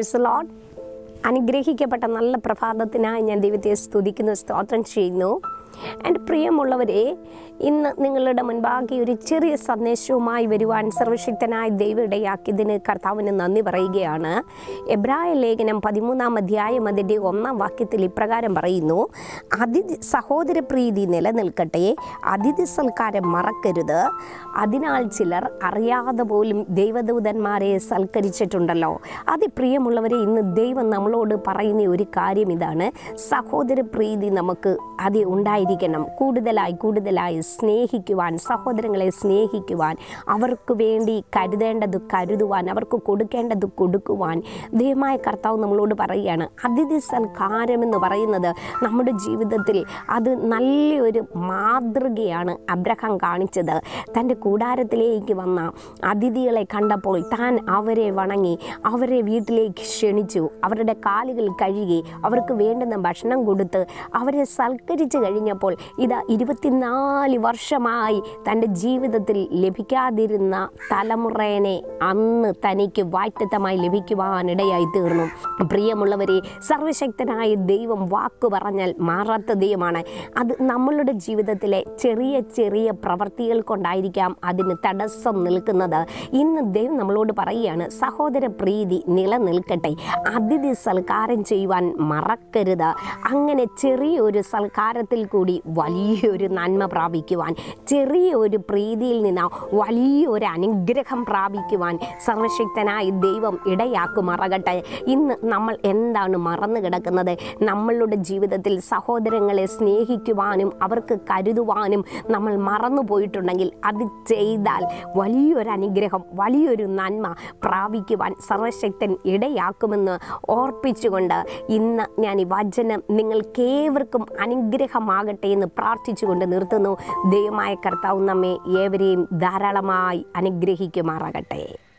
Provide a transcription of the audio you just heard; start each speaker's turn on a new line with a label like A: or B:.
A: price load അനുഗ്രഹിക്കപ്പെട്ട നല്ല പ്രഭാതത്തിനായി ഞാൻ ദൈവത്തെ സ്തുതിക്കുന്നു സ്തോത്രം ചെയ്യുന്നു എൻ്റെ പ്രിയമുള്ളവരെ ഇന്ന് നിങ്ങളുടെ മുൻപാകെ ഒരു ചെറിയ സന്ദേശവുമായി വരുവാൻ സർവശക്തനായ ദൈവം ഇടയാക്കിയതിന് കർത്താവിന് നന്ദി പറയുകയാണ് എബ്രായ ലേഖനം പതിമൂന്നാം അധ്യായം അതിൻ്റെ ഒന്നാം വാക്യത്തിൽ ഇപ്രകാരം പറയുന്നു അതിഥി സഹോദര പ്രീതി നിലനിൽക്കട്ടെ അതിഥി സൽക്കാരം മറക്കരുത് അതിനാൽ ചിലർ അറിയാതെ പോലും ദൈവദൂതന്മാരെ സൽക്കരിച്ചിട്ടുണ്ടല്ലോ അതിപ്രിയമുള്ളവരെ ഇന്ന് ദൈവം നമ്മളോട് പറയുന്ന ഒരു കാര്യം ഇതാണ് സഹോദര പ്രീതി നമുക്ക് അത് ഉണ്ടായിരിക്കണം കൂടുതലായി കൂടുതലായി സ്നേഹിക്കുവാൻ സഹോദരങ്ങളെ സ്നേഹിക്കുവാൻ അവർക്ക് വേണ്ടി കരുതേണ്ടത് കരുതുവാൻ അവർക്ക് കൊടുക്കേണ്ടത് കൊടുക്കുവാൻ ദൈവമായ കർത്താവ് നമ്മളോട് പറയുകയാണ് അതിഥി സൽക്കാരം എന്ന് പറയുന്നത് നമ്മുടെ ജീവിതത്തിൽ അത് നല്ലൊരു മാതൃകയാണ് അബ്രഹാം കാണിച്ചത് തൻ്റെ കൂടാരത്തിലേക്ക് വന്ന അതിഥികളെ കണ്ടപ്പോൾ താൻ അവരെ വണങ്ങി അവരെ വീട്ടിലേക്ക് ക്ഷണിച്ചു അവരുടെ കാലുകൾ കഴുകി അവർക്ക് വേണ്ടുന്ന ഭക്ഷണം കൊടുത്ത് അവരെ സൽക്കരിച്ച് കഴിഞ്ഞപ്പോൾ ഇത് ഇരുപത്തിനാല് വർഷമായി തൻ്റെ ജീവിതത്തിൽ ലഭിക്കാതിരുന്ന തലമുറേനെ അന്ന് തനിക്ക് വാറ്റത്തമായി ലഭിക്കുവാനിടയായി തീർന്നു പ്രിയമുള്ളവരെ സർവശക്തനായ ദൈവം വാക്കു പറഞ്ഞാൽ മാറാത്ത ദൈവമാണ് അത് നമ്മളുടെ ജീവിതത്തിലെ ചെറിയ ചെറിയ പ്രവർത്തികൾ കൊണ്ടായിരിക്കാം അതിന് തടസ്സം നിൽക്കുന്നത് ഇന്ന് ദൈവം നമ്മളോട് പറയുകയാണ് സഹോദര പ്രീതി നിലനിൽക്കട്ടെ അതിഥി സൽക്കാരം ചെയ്യുവാൻ മറക്കരുത് അങ്ങനെ ചെറിയൊരു സൽക്കാരത്തിൽ കൂടി വലിയൊരു നന്മ പ്രാപിക്കുവാൻ ചെറിയ ഒരു പ്രീതിയിൽ നിന്ന് വലിയൊരു അനുഗ്രഹം പ്രാപിക്കുവാൻ സർവശക്തനായ ദൈവം ഇടയാക്കുമാറാകട്ടെ ഇന്ന് നമ്മൾ എന്താണ് മറന്നു കിടക്കുന്നത് നമ്മളുടെ ജീവിതത്തിൽ സഹോദരങ്ങളെ സ്നേഹിക്കുവാനും അവർക്ക് കരുതുവാനും നമ്മൾ മറന്നു പോയിട്ടുണ്ടെങ്കിൽ അത് ചെയ്താൽ വലിയൊരു അനുഗ്രഹം വലിയൊരു നന്മ പ്രാപിക്കുവാൻ സർവശക്തൻ ഇടയാക്കുമെന്ന് ഓർപ്പിച്ചുകൊണ്ട് ഇന്ന് ഞാൻ ഈ വചനം നിങ്ങൾക്കേവർക്കും അനുഗ്രഹമാകട്ടെ എന്ന് പ്രാർത്ഥിച്ചുകൊണ്ട് നിർത്തുന്നു ദൈവമായ കർത്താവ് നമ്മെ ഏവരെയും ധാരാളമായി അനുഗ്രഹിക്കുമാറാകട്ടെ